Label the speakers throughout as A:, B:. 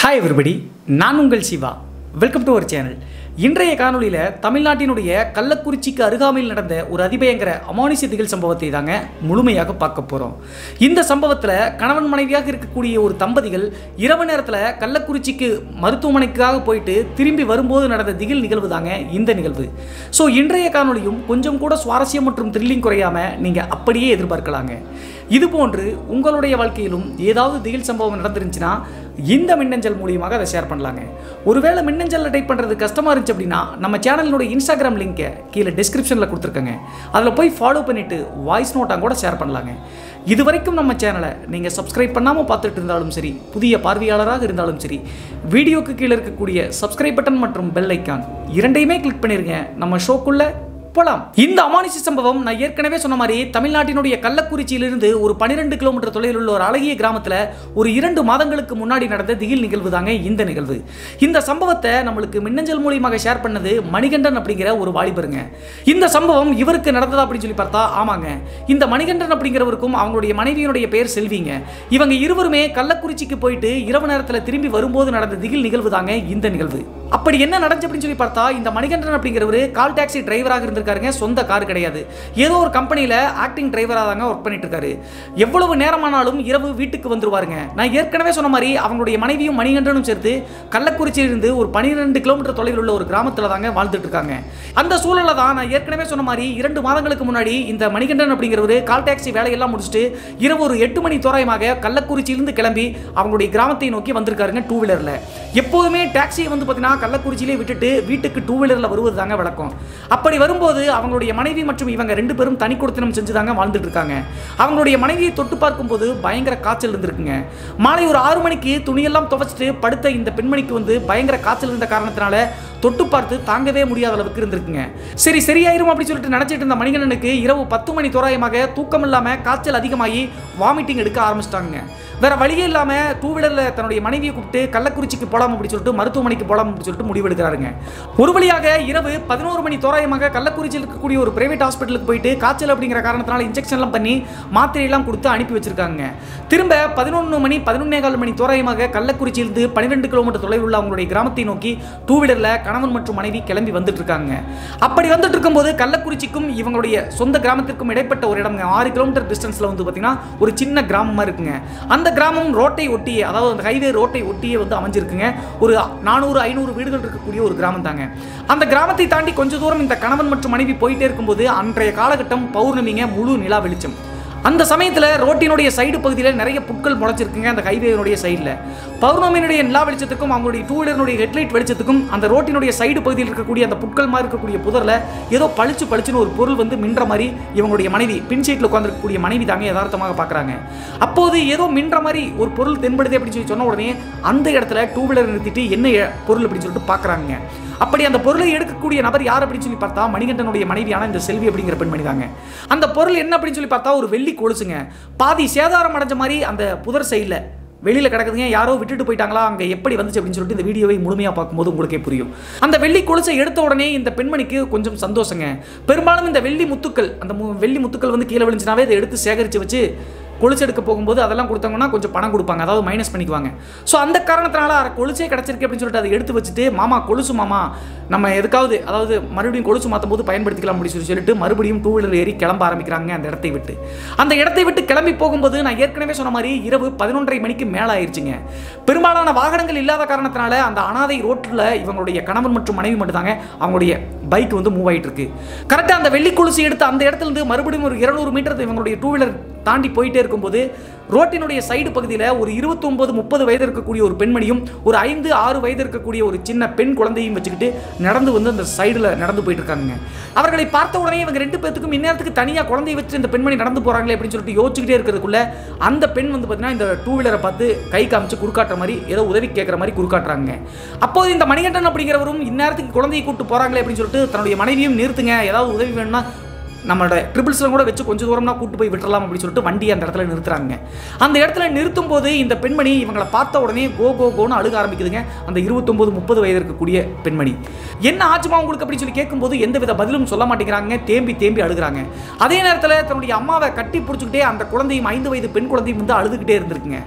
A: hi everybody நான் உங்கள் Siva welcome to our channel இன்றைய காணொளியில் தமிழ்நாட்டினுடைய கள்ளக்குறிச்சிக்கு அருகாமையில் நடந்த ஒரு அதிபயங்கர அமானுஷ்ய திகில் சம்பவத்தை தாங்க முழுமையாக பார்க்க போகிறோம் இந்த சம்பவத்தில் கணவன் மனைவியாக இருக்கக்கூடிய ஒரு தம்பதிகள் இரவு நேரத்தில் கள்ளக்குறிச்சிக்கு மருத்துவமனைக்காக போயிட்டு திரும்பி வரும்போது நடந்த திகில் நிகழ்வு தாங்க இந்த நிகழ்வு ஸோ இன்றைய காணொளியும் கொஞ்சம் கூட சுவாரஸ்யம் மற்றும் த்ரில்லிங் குறையாமல் நீங்கள் அப்படியே எதிர்பார்க்கலாங்க இது போன்று உங்களுடைய வாழ்க்கையிலும் ஏதாவது திகில் சம்பவம் நடந்துருந்துச்சுன்னா இந்த மின்னஞ்சல் மூலியமாக அதை ஷேர் பண்ணலாங்க ஒருவேளை மின்னஞ்சலில் டைப் பண்ணுறது கஷ்டமாக இருந்துச்சு அப்படின்னா நம்ம சேனலினுடைய இன்ஸ்டாகிராம் லிங்கை கீழே டிஸ்கிரிப்ஷனில் கொடுத்துருக்கேங்க அதில் போய் ஃபாலோ பண்ணிவிட்டு வாய்ஸ் நோட்டாக கூட ஷேர் பண்ணலாங்க இது வரைக்கும் நம்ம சேனலை நீங்கள் சப்ஸ்கிரைப் பண்ணாமல் பார்த்துட்டு இருந்தாலும் சரி புதிய பார்வையாளராக இருந்தாலும் சரி வீடியோக்கு கீழே இருக்கக்கூடிய சப்ஸ்கிரைப் பட்டன் மற்றும் பெல் ஐக்கான் இரண்டையுமே கிளிக் பண்ணிருங்க நம்ம ஷோக்குள்ள போலாம் இந்த அமானுஷ சம்பவம் நான் ஏற்கனவே சொன்ன மாதிரி தமிழ்நாட்டினுடைய கள்ளக்குறிச்சியிலிருந்து ஒரு பன்னிரெண்டு கிலோமீட்டர் தொலைவில் உள்ள ஒரு அழகிய கிராமத்தில் ஒரு இரண்டு மாதங்களுக்கு முன்னாடி நடந்த திகில் நிகழ்வு தாங்க இந்த நிகழ்வு இந்த சம்பவத்தை நம்மளுக்கு மின்னஞ்சல் மூலியமாக ஷேர் பண்ணது மணிகண்டன் அப்படிங்கிற ஒரு வாலிபருங்க இந்த சம்பவம் இவருக்கு நடந்ததா அப்படின்னு சொல்லி பார்த்தா ஆமாங்க இந்த மணிகண்டன் அப்படிங்கிறவருக்கும் அவங்களுடைய மனைவியினுடைய பெயர் செல்விங்க இவங்க இருவருமே கள்ளக்குறிச்சிக்கு போயிட்டு இரவு நேரத்தில் திரும்பி வரும்போது நடந்த திகில் நிகழ்வு தாங்க இந்த நிகழ்வு அப்படி என்ன நடந்துச்சு அப்படின்னு சொல்லி பார்த்தா இந்த மணிகண்டன் அப்படிங்கிறவர் கால் டாக்ஸி டிரைவராக இருந்திருக்காருங்க சொந்த கார் கிடையாது ஏதோ ஒரு கம்பெனியில் ஆக்டிங் டிரைவராக தாங்க ஒர்க் பண்ணிட்டு இருக்காரு எவ்வளவு நேரமானாலும் இரவு வீட்டுக்கு வந்துருவாருங்க நான் ஏற்கனவே சொன்ன மாதிரி அவங்களுடைய மனைவியும் மணிகண்டனும் சேர்த்து கள்ளக்குறிச்சியிலிருந்து ஒரு பன்னிரெண்டு கிலோமீட்டர் தொலைவில் உள்ள ஒரு கிராமத்தில் தாங்க வாழ்ந்துட்டு இருக்காங்க அந்த சூழலில் தான் நான் ஏற்கனவே சொன்ன மாதிரி இரண்டு மாதங்களுக்கு முன்னாடி இந்த மணிகண்டன் அப்படிங்கிறவர் கால் டாக்ஸி வேலையெல்லாம் முடிச்சுட்டு இரவு ஒரு எட்டு மணி தோராயமாக கள்ளக்குறிச்சியிலிருந்து கிளம்பி அவங்களுடைய கிராமத்தை நோக்கி வந்திருக்காருங்க டூ வீலரில் எப்போதுமே டாக்ஸியை வந்து பார்த்தீங்கன்னா கள்ளக்குறிச்சியிலே விட்டுட்டு வீட்டுக்கு டூ வீலரில் வருவது தாங்க வழக்கம் அப்படி வரும்போது அவங்களுடைய மனைவி மற்றும் இவங்க ரெண்டு பேரும் தனி கொடுத்தனம் செஞ்சு தாங்க வாழ்ந்துட்டு இருக்காங்க அவங்களுடைய மனைவியை தொட்டு பார்க்கும்போது பயங்கர காய்ச்சல் இருந்திருக்குங்க மாலை ஒரு ஆறு மணிக்கு துணியெல்லாம் துவைச்சிட்டு படுத்த இந்த பெண்மணிக்கு வந்து பயங்கர காய்ச்சல் இருந்த காரணத்தினால தொட்டு பார்த்து தாங்கவே முடியாத அளவுக்கு இருந்திருக்குங்க சரி சரியாயிரும் அப்படின்னு சொல்லிட்டு நினைச்சிட்டு இருந்த மணிகண்டனுக்கு இரவு பத்து மணி தோராயமாக தூக்கம் இல்லாம காய்ச்சல் அதிகமாகி வாமிட்டிங் எடுக்க ஆரம்பிச்சிட்டாங்க வேற வழியே இல்லாம டூ வீலர்ல தன்னுடைய மனைவியை கூப்பிட்டு கள்ளக்குறிச்சிக்கு போலாம் அப்படின்னு சொல்லிட்டு மருத்துவமனைக்கு போலாம் அப்படின்னு சொல்லிட்டு முடிவெடுக்கிறாருங்க ஒரு வழியாக இரவு பதினோரு மணி தோராயமாக கள்ளக்குறிச்சியில் இருக்கக்கூடிய ஒரு பிரைவேட் ஹாஸ்பிட்டலுக்கு போயிட்டு காய்ச்சல் அப்படிங்கிற காரணத்தினால இன்ஜெக்ஷன்லாம் பண்ணி மாத்திரையெல்லாம் கொடுத்து அனுப்பி வச்சிருக்காங்க திரும்ப பதினொன்று மணி பதினொன்னே கால் மணி தோராயமாக கள்ளக்குறிச்சியிலிருந்து பன்னிரெண்டு கிலோமீட்டர் தொலைவில் உள்ள அவங்களுடைய கிராமத்தை நோக்கி டூ வீலரில் கணவன் மற்றும் மனைவி கிளம்பி வந்துட்டு இருக்காங்க அப்படி வந்துட்டு இருக்கும்போது கள்ளக்குறிச்சிக்கும் இவங்களுடைய சொந்த கிராமத்திற்கும் இடைப்பட்ட ஒரு இடம்ங்க ஆறு கிலோமீட்டர் டிஸ்டன்ஸில் வந்து பார்த்தீங்கன்னா ஒரு சின்ன கிராமமாக இருக்குங்க அந்த கிராமம் ரோட்டை ஒட்டியே அதாவது அந்த ஹைவே ரோட்டை ஒட்டியே வந்து அமைஞ்சிருக்குங்க ஒரு நானூறு ஐநூறு வீடுகள் இருக்கக்கூடிய ஒரு கிராமம் தாங்க அந்த கிராமத்தை தாண்டி கொஞ்ச தூரம் இந்த கணவன் மற்றும் மனைவி போயிட்டே இருக்கும்போது அன்றைய காலகட்டம் பௌர்ணமிங்க முழு நிலா வெளிச்சம் அந்த சமயத்தில் ரோட்டினுடைய சைடு பகுதியில் நிறைய புட்கள் முளைச்சிருக்குங்க அந்த ஹைவேனுடைய சைடில் பௌர்ணமியினுடைய நிலா வெளிச்சத்துக்கும் அவங்களுடைய டூ வீலருடைய ஹெட்லைட் வெளிச்சத்துக்கும் அந்த ரோட்டினுடைய சைடு பகுதியில் இருக்கக்கூடிய அந்த புட்கள் மாதிரி இருக்கக்கூடிய புதரில் ஏதோ பளிச்சு பளிச்சுன்னு ஒரு பொருள் வந்து மின்ற மாதிரி இவங்களுடைய மனைவி பின் சீட்டில் உட்காந்துருக்கக்கூடிய மனைவி தாங்க யதார்த்தமாக பார்க்குறாங்க அப்போது ஏதோ மின்ற மாதிரி ஒரு பொருள் தென்படுது அப்படின்னு சொல்லி சொன்ன உடனே அந்த இடத்துல டூ வீலர் நிறுத்திட்டு என்ன பொருள் அப்படின்னு சொல்லிட்டு பார்க்குறாங்க அப்படி அந்த பொருளை எடுக்கக்கூடிய நபர் யார் அப்படின்னு சொல்லி பார்த்தா மணிகண்டனுடைய மனைவியான இந்த செல்வி அப்படிங்கிற பெண்மணி தாங்க அந்த பொருள் என்ன அப்படின்னு சொல்லி பார்த்தா ஒரு வெள்ளி கொலுசுங்க பாதி சேதாரம் அடைஞ்ச மாதிரி அந்த புதர் சைடில் வெளியில் கிடக்குதுங்க யாரோ விட்டுட்டு போயிட்டாங்களா அங்கே எப்படி வந்துச்சு அப்படின்னு சொல்லிட்டு இந்த வீடியோவை முழுமையாக பார்க்கும்போது உங்களுக்கே புரியும் அந்த வெள்ளி கொலுசை எடுத்த உடனே இந்த பெண்மணிக்கு கொஞ்சம் சந்தோஷங்க பெரும்பாலும் இந்த வெள்ளி முத்துக்கள் அந்த மு- வெள்ளி முத்துக்கள் வந்து கீழே விழுந்துச்சுனாவே அதை எடுத்து சேகரித்து வச்சு கொலுசு எடுக்க போகும்போது அதெல்லாம் கொடுத்தாங்கன்னா கொஞ்சம் பணம் கொடுப்பாங்க அதாவது மைனஸ் பண்ணிக்குவாங்க ஸோ அந்த காரணத்தினால அரை கொலுசே கிடச்சிருக்கு அப்படின்னு சொல்லிட்டு அதை எடுத்து வச்சுட்டு மாமா கொலுசு மாமா நம்ம எதுக்காவது அதாவது மறுபடியும் கொலுசு மாற்றும் போது பயன்படுத்திக்கலாம் அப்படின்னு சொல்லி சொல்லிட்டு மறுபடியும் டூ வீலர் ஏறி கிளம்ப ஆரம்பிக்கிறாங்க அந்த இடத்தை விட்டு அந்த இடத்தை விட்டு கிளம்பி போகும்போது நான் ஏற்கனவே சொன்ன மாதிரி இரவு பதினொன்றரை மணிக்கு மேலே ஆயிடுச்சுங்க பெரும்பாலான வாகனங்கள் இல்லாத காரணத்தினால அந்த அனாதை ரோட்டில் இவங்களுடைய கணவன் மற்றும் மனைவி மட்டும்தாங்க அவங்களுடைய பைக் வந்து மூவ் ஆயிட்டு இருக்கு கரெக்டாக அந்த வெள்ளி கொலுசு எடுத்து அந்த இடத்துல இருந்து மறுபடியும் ஒரு இருநூறு மீட்டர் இவங்களுடைய டூ வீலர் தாண்டி போயிட்டே இருக்கும்போது ரோட்டினுடைய சைடு பகுதியில் ஒரு 29 முப்பது வயது இருக்கக்கூடிய ஒரு பெண்மணியும் ஒரு ஐந்து ஆறு வயது இருக்கக்கூடிய ஒரு சின்ன பெண் குழந்தையும் வச்சுக்கிட்டு நடந்து வந்து அந்த சைடில் நடந்து போயிட்டு இருக்காங்க அவர்களை பார்த்த உடனே இவங்க ரெண்டு பேத்துக்கும் இந்நேரத்துக்கு தனியாக குழந்தையை வச்சு இந்த பெண்மணி நடந்து போகிறாங்களே அப்படின்னு சொல்லிட்டு யோசிச்சுக்கிட்டே இருக்கிறதுக்குள்ள அந்த பெண் வந்து பார்த்தீங்கன்னா இந்த டூ வீலரை பார்த்து கை காமிச்சு குறுக்காட்டுற மாதிரி ஏதோ உதவி கேட்குற மாதிரி குறுக்காட்டுறாங்க அப்போது இந்த மணிகண்டன் அப்படிங்கிறவரும் இந்நேரத்துக்கு குழந்தையை கூட்டு போகிறாங்களே அப்படின்னு சொல்லிட்டு தன்னுடைய மனைவியும் நிறுத்துங்க ஏதாவது உதவி வேணும்னா நம்மளோட ட்ரிபிள்ஸில் கூட வச்சு கொஞ்சம் தூரம்னா கூட்டு போய் விட்டுறலாம் அப்படின்னு சொல்லிட்டு வண்டி அந்த இடத்துல நிறுத்துறாங்க அந்த இடத்துல நிறுத்தும் போது இந்த பெண்மணி இவங்களை பார்த்த உடனே கோ கோ கோன்னு அழுக ஆரம்பிக்குதுங்க அந்த இருபத்தொம்போது முப்பது வயது இருக்கக்கூடிய பெண்மணி என்ன ஆச்சுமா உங்களுக்கு அப்படின்னு சொல்லி கேட்கும்போது எந்த வித பதிலும் சொல்ல மாட்டேங்கிறாங்க தேம்பி தேம்பி அழுகுறாங்க அதே நேரத்தில் தன்னுடைய அம்மாவை கட்டி பிடிச்சிக்கிட்டே அந்த குழந்தையும் ஐந்து வயது பெண் குழந்தையும் வந்து அழுதுகிட்டே இருந்திருக்குங்க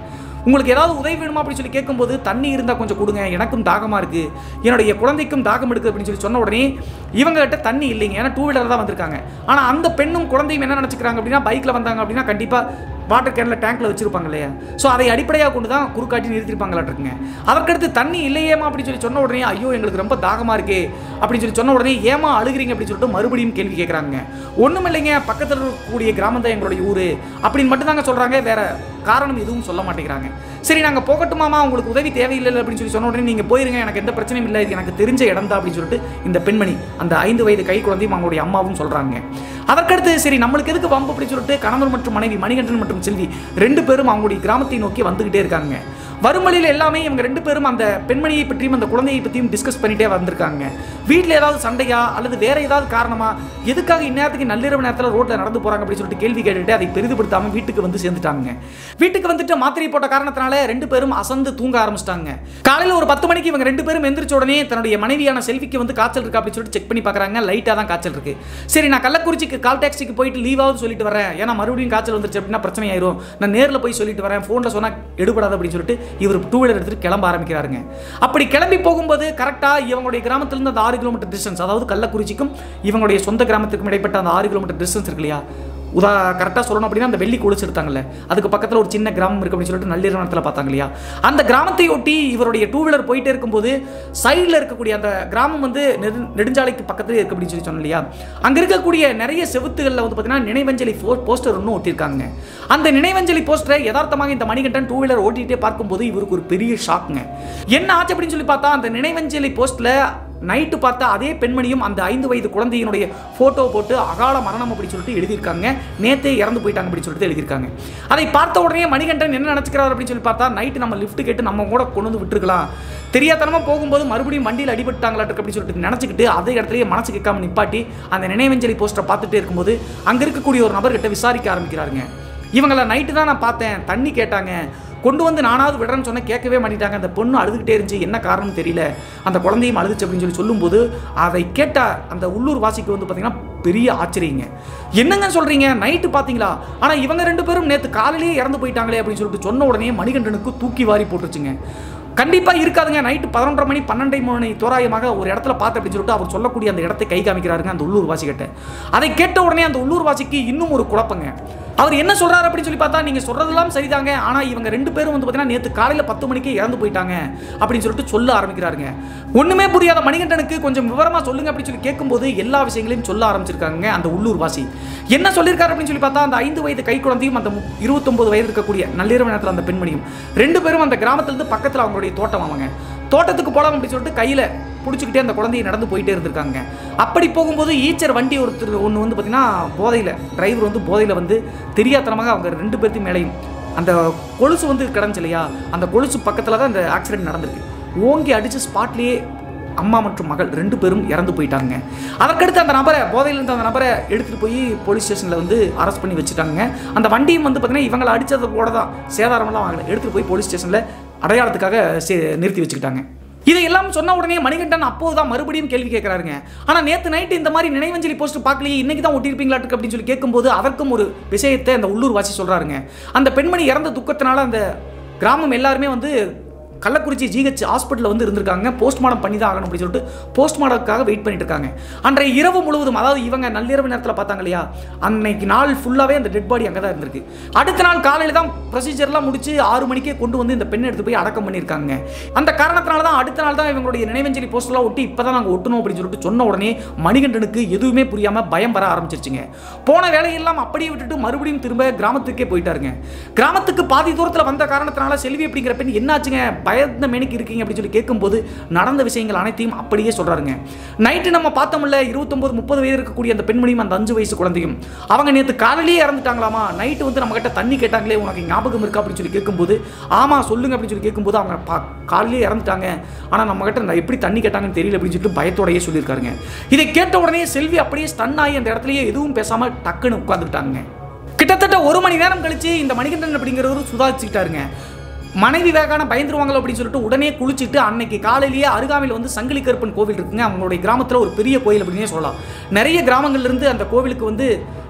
A: உங்களுக்கு ஏதாவது உதவி வேணுமா அப்படின்னு சொல்லி கேட்கும்போது தண்ணி இருந்தால் கொஞ்சம் கொடுங்க எனக்கும் தாகமாக இருக்குது என்னுடைய குழந்தைக்கும் தாகம் எடுக்குது அப்படின்னு சொல்லி சொன்ன உடனே இவங்க கிட்ட தண்ணி இல்லைங்க ஏன்னா டூ வீலர் தான் வந்திருக்காங்க ஆனால் அந்த பெண்ணும் குழந்தையும் என்ன நினச்சிக்கிறாங்க அப்படின்னா பைக்கில் வந்தாங்க அப்படின்னா கண்டிப்பாக வாட்டர் கேனில் டேங்க்கில் வச்சிருப்பாங்க இல்லையா ஸோ அதை அடிப்படையாக கொண்டு தான் குறுக்காட்டி நிறுத்திருப்பாங்களாட்டுருக்குங்க அதற்கடுத்து தண்ணி இல்லையேமா அப்படின்னு சொல்லி சொன்ன உடனே ஐயோ எங்களுக்கு ரொம்ப தாகமாக இருக்கே அப்படின்னு சொல்லி சொன்ன உடனே ஏமா அழுகிறீங்க அப்படின்னு சொல்லிட்டு மறுபடியும் கேள்வி கேட்குறாங்க ஒன்றும் இல்லைங்க பக்கத்தில் இருக்கக்கூடிய கிராமம் தான் எங்களுடைய ஊர் அப்படின்னு மட்டும் தாங்க சொல்கிறாங்க வேற காரணம் எதுவும் சொல்ல மாட்டேங்கிறாங்க சரி நாங்கள் போகட்டுமாமா உங்களுக்கு உதவி தேவையில்லை அப்படின்னு சொல்லி சொன்ன உடனே நீங்கள் போயிருங்க எனக்கு எந்த பிரச்சனையும் இல்லை இது எனக்கு தெரிஞ்ச இடம் தான் அப்படின்னு சொல்லிட்டு இந்த பெண்மணி அந்த ஐந்து வயது கை குழந்தையும் அவங்களுடைய அம்மாவும் சொல்கிறாங்க அதற்கடுத்து சரி நம்மளுக்கு எதுக்கு வம்பு அப்படின்னு சொல்லிட்டு கணவர் மற்றும் மனைவி மணிகண்டன் மற்றும் செல்வி ரெண்டு பேரும் அவங்களுடைய கிராமத்தை நோக்கி வந்துகிட்டே இருக்காங்க வரும் வழியில் எல்லாமே இவங்க ரெண்டு பேரும் அந்த பெண்மணியை பற்றியும் அந்த குழந்தையை பற்றியும் டிஸ்கஸ் பண்ணிட்டே வந்திருக்காங்க வீட்டில் ஏதாவது சண்டையா அல்லது வேற ஏதாவது காரணமா எதுக்காக இந்நேரத்துக்கு நள்ளிரவு நேரத்தில் ரோட்டில் நடந்து போறாங்க அப்படின்னு சொல்லிட்டு கேள்வி கேட்டுட்டு அதை பெரிதுபடுத்தாம வீட்டுக்கு வந்து சேர்ந்துட்டாங்க வீட்டுக்கு வந்துட்டு மாத்திரை போட்ட காரணத்தினால ரெண்டு பேரும் அசந்து தூங்க ஆரம்பிச்சிட்டாங்க காலையில் ஒரு பத்து மணிக்கு இவங்க ரெண்டு பேரும் எந்திரிச்ச உடனே தன்னுடைய மனைவியான செல்விக்கு வந்து காய்ச்சல் இருக்கா அப்படின்னு சொல்லிட்டு செக் பண்ணி பார்க்குறாங்க லைட்டாக தான் காய்ச்சல் இருக்கு சரி நான் கள்ளக்குறிச்சிக்கு கால் டாக்ஸிக்கு போயிட்டு லீவாவது சொல்லிட்டு வரேன் ஏன்னா மறுபடியும் காய்ச்சல் வந்துருச்சு அப்படின்னா பிரச்சனை ஆயிரும் நான் நேரில் போய் சொல்லிட்டு வரேன் ஃபோனில் சொன்னால் எடுபடாது அப்படின்னு சொல்லிட்டு இவர் டூ வீலர் எடுத்துட்டு கிளம்ப ஆரம்பிக்கிறாருங்க அப்படி கிளம்பி போகும்போது கரெக்டாக இவங்களுடைய கிராமத்திலிருந்து அந்த ஆறு கிலோமீட்டர் டிஸ்டன்ஸ் அதாவது கள்ளக்குறிச்சிக்கும் இவங்களுடைய சொந்த கிராமத்துக்கும் இடைப்பட்ட அந்த ஆறு கிலோமீட்டர் டிஸ்டன்ஸ் இருக்கு இல்லையா உதா கரெக்டாக சொல்லணும் அப்படின்னா அந்த வெள்ளி கொலுசு எடுத்தாங்கல்ல அதுக்கு பக்கத்தில் ஒரு சின்ன கிராமம் இருக்கு அப்படின்னு சொல்லிட்டு நள்ளிரவு நேரத்தில் பார்த்தாங்க இல்லையா அந்த கிராமத்தை ஒட்டி இவருடைய டூ வீலர் போயிட்டே இருக்கும்போது சைடில் இருக்கக்கூடிய அந்த கிராமம் வந்து நெடு நெடுஞ்சாலைக்கு பக்கத்துலேயே இருக்கு அப்படின்னு சொல்லி சொன்னோம் இல்லையா அங்கே இருக்கக்கூடிய நிறைய செவுத்துகளில் வந்து பார்த்தீங்கன்னா நினைவஞ்சலி போஸ்டர் ஒன்றும் ஒட்டியிருக்காங்க அந்த நினைவஞ்சலி போஸ்டரை யதார்த்தமாக இந்த மணிகண்டன் டூ வீலர் ஓட்டிகிட்டே பார்க்கும்போது இவருக்கு ஒரு பெரிய ஷாக்குங்க என்ன ஆச்சு அப்படின்னு சொல்லி பார்த்தா அந்த நினைவஞ்சலி போஸ்ட்டில் நைட்டு பார்த்தா அதே பெண்மணியும் அந்த ஐந்து வயது குழந்தையினுடைய ஃபோட்டோ போட்டு அகால மரணம் அப்படி சொல்லிட்டு எழுதியிருக்காங்க நேத்தே இறந்து போயிட்டாங்க அப்படி சொல்லிட்டு எழுதியிருக்காங்க அதை பார்த்த உடனே மணிகண்டன் என்ன நினச்சிக்கிறார் அப்படின்னு சொல்லி பார்த்தா நைட்டு நம்ம லிஃப்ட் கேட்டு நம்ம கூட கொண்டு வந்து விட்டுருக்கலாம் தெரியாதனமா போகும்போது மறுபடியும் வண்டியில் அடிபட்டாங்களாட்டு அப்படின்னு சொல்லிட்டு நினச்சிக்கிட்டு அதே இடத்துலயே மனசு கேட்காம நிப்பாட்டி அந்த நினைவஞ்சலி போஸ்டரை பார்த்துட்டே இருக்கும்போது அங்கே இருக்கக்கூடிய ஒரு நபர்கிட்ட விசாரிக்க ஆரம்பிக்கிறாருங்க இவங்கள நைட்டு தான் நான் பார்த்தேன் தண்ணி கேட்டாங்க கொண்டு வந்து நானாவது விடுறேன்னு சொன்ன கேட்கவே மாட்டேட்டாங்க அந்த பொண்ணு அழுதுகிட்டே இருந்துச்சு என்ன காரணம் தெரியல அந்த குழந்தையும் அழுதுச்சு அப்படின்னு சொல்லி சொல்லும்போது அதை கேட்ட அந்த உள்ளூர் வாசிக்கு வந்து பார்த்தீங்கன்னா பெரிய ஆச்சரியங்க என்னங்க சொல்றீங்க நைட்டு பார்த்தீங்களா ஆனால் இவங்க ரெண்டு பேரும் நேற்று காலையிலேயே இறந்து போயிட்டாங்களே அப்படின்னு சொல்லிட்டு சொன்ன உடனே மணிகண்டனுக்கு தூக்கி வாரி போட்டுருச்சுங்க கண்டிப்பாக இருக்காதுங்க நைட்டு பதினொன்றரை மணி பன்னெண்டரை மணி தோராயமாக ஒரு இடத்துல பார்த்து அப்படின்னு சொல்லிட்டு அவர் சொல்லக்கூடிய அந்த இடத்தை கை காமிக்கிறாருங்க அந்த உள்ளூர் வாசிக்கிட்ட அதை கேட்ட உடனே அந்த உள்ளூர் வாசிக்கு இன்னும் ஒரு குழப்பங்க அவர் என்ன சொல்றாரு அப்படின்னு சொல்லி பார்த்தா நீங்க சொல்றதெல்லாம் சரிதாங்க ஆனா இவங்க ரெண்டு பேரும் வந்து பார்த்தீங்கன்னா நேற்று காலையில பத்து மணிக்கே இறந்து போயிட்டாங்க அப்படின்னு சொல்லிட்டு சொல்ல ஆரம்பிக்கிறாருங்க ஒண்ணுமே புரியாத மணிகண்டனுக்கு கொஞ்சம் விவரமா சொல்லுங்க அப்படின்னு சொல்லி கேட்கும்போது எல்லா விஷயங்களையும் சொல்ல ஆரம்பிச்சிருக்காங்க அந்த உள்ளூர் வாசி என்ன சொல்லியிருக்காரு அப்படின்னு சொல்லி பார்த்தா அந்த ஐந்து வயது கை குழந்தையும் அந்த மு- இருபத்தொன்பது வயது இருக்கக்கூடிய நள்ளிரவு நேரத்தில் அந்த பெண்மணியும் ரெண்டு பேரும் அந்த கிராமத்திலிருந்து பக்கத்தில் அவங்களுடைய தோட்டம் அவங்க தோட்டத்துக்கு போலாம் அப்படின்னு சொல்லிட்டு கையில் பிடிச்சிக்கிட்டே அந்த குழந்தையை நடந்து போயிட்டே இருந்திருக்காங்க அப்படி போகும்போது ஈச்சர் வண்டி ஒருத்தர் ஒன்று வந்து பார்த்தீங்கன்னா போதையில் டிரைவர் வந்து போதையில் வந்து தெரியாத்தனமாக அவங்க ரெண்டு பேர்த்தையும் மேலேயும் அந்த கொலுசு வந்து கிடந்துச்சு இல்லையா அந்த கொலுசு பக்கத்தில் தான் அந்த ஆக்சிடென்ட் நடந்திருக்கு ஓங்கி அடித்து ஸ்பாட்லேயே அம்மா மற்றும் மகள் ரெண்டு பேரும் இறந்து போயிட்டாங்க அதற்கடுத்து அந்த நபரை போதையில் இருந்த அந்த நபரை எடுத்துகிட்டு போய் போலீஸ் ஸ்டேஷனில் வந்து அரெஸ்ட் பண்ணி வச்சுட்டாங்க அந்த வண்டியும் வந்து பார்த்தீங்கன்னா இவங்களை அடித்தது கூட தான் சேதாரமெல்லாம் வாங்கல எடுத்துகிட்டு போய் போலீஸ் ஸ்டேஷனில் அடையாளத்துக்காக சே- நிறுத்தி வச்சுக்கிட்டாங்க இதையெல்லாம் சொன்ன உடனே மணிகண்டன் அப்போதான் மறுபடியும் கேள்வி கேட்குறாருங்க ஆனால் நேற்று நைட்டு இந்த மாதிரி நினைவஞ்சலி போஸ்ட் பார்க்கலையே இன்னைக்கு தான் ஒட்டியிருப்பீங்களாட்டுக்கு அப்படின்னு சொல்லி கேட்கும்போது அதற்கும் ஒரு விஷயத்தை அந்த உள்ளூர் வாசி சொல்கிறாருங்க அந்த பெண்மணி இறந்த துக்கத்தினால அந்த கிராமம் எல்லாருமே வந்து கள்ளக்குறிச்சி ஜிஹெச் ஹாஸ்பிட்டலில் வந்து இருந்திருக்காங்க போஸ்ட்மார்ட்டம் பண்ணி தான் ஆகணும் அப்படின்னு சொல்லிட்டு போஸ்ட்மார்ட்டம்க்காக வெயிட் பண்ணிட்டு இருக்காங்க அன்றைய இரவு முழுவதும் அதாவது இவங்க நள்ளிரவு நேரத்தில் பார்த்தாங்க இல்லையா அன்னைக்கு நாள் ஃபுல்லாகவே அந்த டெட் பாடி அங்கே தான் இருந்திருக்கு அடுத்த நாள் காலையில் தான் ப்ரொசீஜர்லாம் முடிச்சு ஆறு மணிக்கே கொண்டு வந்து இந்த பெண்ணை எடுத்து போய் அடக்கம் பண்ணியிருக்காங்க அந்த காரணத்தினால தான் அடுத்த நாள் தான் இவங்களுடைய நினைவஞ்சலி போஸ்டர்லாம் ஒட்டி இப்போ தான் நாங்கள் ஒட்டணும் அப்படின்னு சொல்லிட்டு சொன்ன உடனே மணிகண்டனுக்கு எதுவுமே புரியாமல் பயம் வர ஆரம்பிச்சிருச்சுங்க போன வேலையெல்லாம் அப்படியே விட்டுட்டு மறுபடியும் திரும்ப கிராமத்துக்கே போயிட்டாருங்க கிராமத்துக்கு பாதி தூரத்தில் வந்த காரணத்தினால செல்வி அப்படிங்கிற பெண் என்னாச்சுங்க பயந்த மேனிக்கு இருக்கீங்க அப்படின்னு சொல்லி கேட்கும்போது நடந்த விஷயங்கள் அனைத்தையும் அப்படியே சொல்றாருங்க நைட்டு நம்ம பார்த்தோம்ல இருபத்தொன்பது முப்பது வயது இருக்கக்கூடிய அந்த பெண்மணியும் அந்த அஞ்சு வயசு குழந்தையும் அவங்க நேற்று காலையிலேயே இறந்துட்டாங்களாமா நைட்டு வந்து நம்ம கிட்ட தண்ணி கேட்டாங்களே உனக்கு ஞாபகம் இருக்கா அப்படின்னு சொல்லி கேட்கும்போது ஆமா சொல்லுங்க அப்படின்னு சொல்லி கேட்கும்போது அவங்க பா காலையிலேயே இறந்துட்டாங்க ஆனால் நம்ம கிட்ட நான் எப்படி தண்ணி கேட்டாங்கன்னு தெரியல அப்படின்னு சொல்லிட்டு பயத்தோடயே சொல்லியிருக்காருங்க இதை கேட்ட உடனே செல்வி அப்படியே ஸ்டன் ஆகி அந்த இடத்துலயே எதுவும் பேசாம டக்குன்னு உட்காந்துட்டாங்க கிட்டத்தட்ட ஒரு மணி நேரம் கழிச்சு இந்த மணிகண்டன் அப்படிங்கிறவர் சுதாரிச்சுக்கிட்டாருங்க மனைவி வேகான பயந்துருவாங்களோ அப்படின்னு சொல்லிட்டு உடனே குளிச்சுட்டு அன்னைக்கு காலையிலேயே அருகாமையில் வந்து சங்கிலி கருப்பன் கோவில் இருக்குங்க அவங்களுடைய கிராமத்தில் ஒரு பெரிய கோயில் அப்படின்னே சொல்லலாம் நிறைய கிராமங்கள்ல இருந்து அந்த கோவிலுக்கு வந்து